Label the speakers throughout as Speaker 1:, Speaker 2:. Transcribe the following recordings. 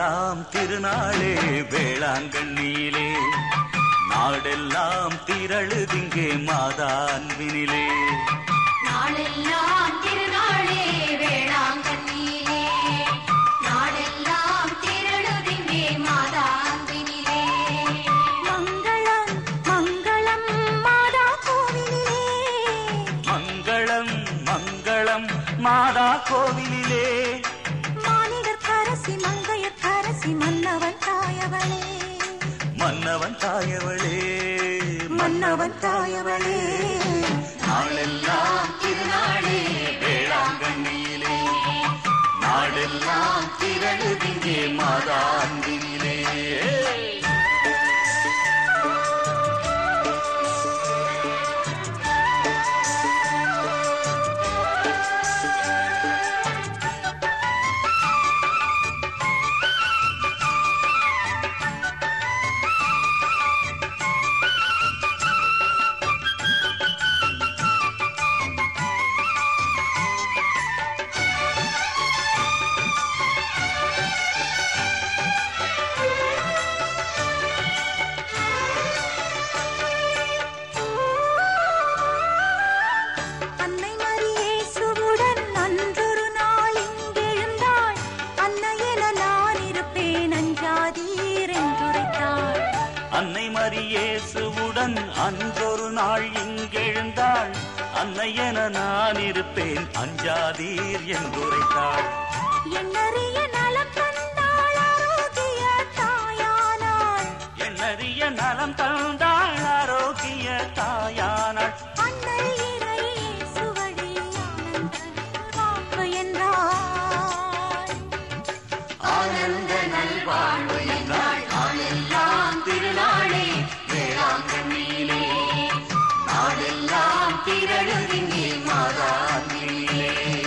Speaker 1: நாடெல்லாம் திருநாளே வேளாங்கண்ணியிலே நாடெல்லாம் திரளுதிங்கே மாதான்பினிலே
Speaker 2: நாளெல்லாம் திருநாளே வேளாங்கண்ணியிலே நாடெல்லாம் திரளுதிங்கே மாதாந்தினிலே மங்களம் மங்களம் மாதா கோவிலிலே
Speaker 1: மங்களம் மங்களம் மாதா கோவிலிலே
Speaker 2: மானிடர் கரசி மங்கையர் கரசி மன்னவன் தாயவளே
Speaker 1: மன்னவன் தாயவளே
Speaker 2: மன்னவன் தாயவளே
Speaker 1: நாளெல்லாம் திருநாளே வேளாங்கண்ணியிலே நாடெல்லாம் திரளுதிங்கே மாதான்பினிலே
Speaker 2: அன்னை மரியேசுவுடன் அன்றொரு நாள் இங்கெழுந்தாள் அன்னையென நான் இருப்பேன் அஞ்சாதீர் என்றுரைத்தாள்
Speaker 1: அன்னை மரியேசுவுடன் அன்றொரு நாள் இங்கெழுந்தாள் அன்னையென நான் இருப்பேன் அஞ்சாதீர் என்றுரைத்தாள்
Speaker 2: என்னறிய நலம் தந்தாள் ஆரோக்கிய தாயானாள்
Speaker 1: என்னறிய நலம் தந்தாள் ஆரோக்கிய தாயானாள்
Speaker 2: அன்னை இறை இயேசுவழி ஆனந்த வாக்கு என்றாள்
Speaker 1: ஆனந்த நல்வாழ்வு என்றாள் நாளெல்லாம் திருநாளே வேளாங்கண்ணியிலே நாளெல்லாம் திரளுதிங்கே மாதாந்திலே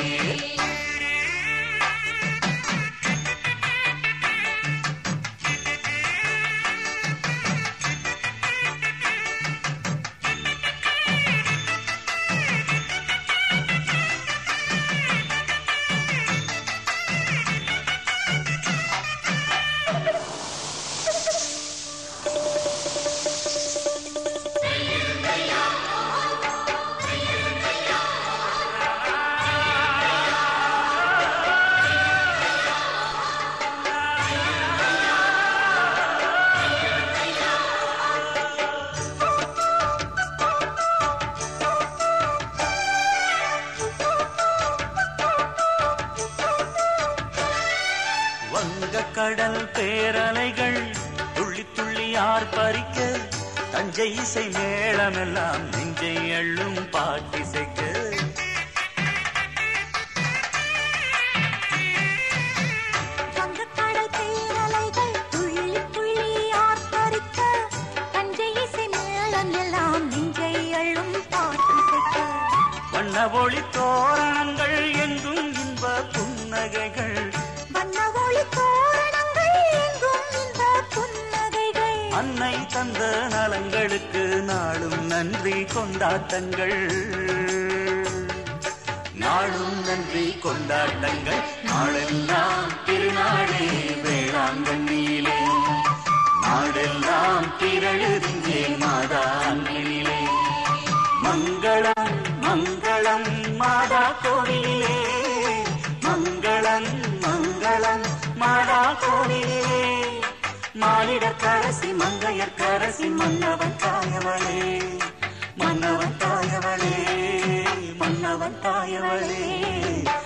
Speaker 1: வங்கக் கடல் பேரலைகள் துள்ளி துள்ளி ஆர்ப்பரிக்க தஞ்சை இசை மேளமெல்லாம் நெஞ்சை அள்ளும் பாட்டிசைக்க
Speaker 2: வங்கக்கடல் பேரலைகள் துள்ளி துள்ளி ஆர்ப்பரிக்க தஞ்சை இசை மேளம் எல்லாம் நெஞ்சை அள்ளும் பாட்டு செய்க
Speaker 1: வண்ண ஒளி தோரணங்கள் எங்கும் இன்ப புன்னகைகள்
Speaker 2: வண்ண ஒளி தோரணங்கள் எங்கும் இந்த புன்னகைகள்
Speaker 1: அன்னை தந்த நலங்களுக்கு நாளும் நன்றி கொண்டாட்டங்கள் நாளும் நன்றி கொண்டாட்டங்கள் நாளெல்லாம் திருநாளே வேளாங்கண்ணியிலே நாடெல்லாம் திரழுதிங்கே மாதாங்கிலே மங்களம் மங்களம் மாதா கோவிலே மங்களம் மங்களம் மாதா கோவிலே மானிடர் கரசி மங்கையர் கரசி மன்னவன் தாயவளே மன்னவன் தாயவளே மன்னவன் தாயவளே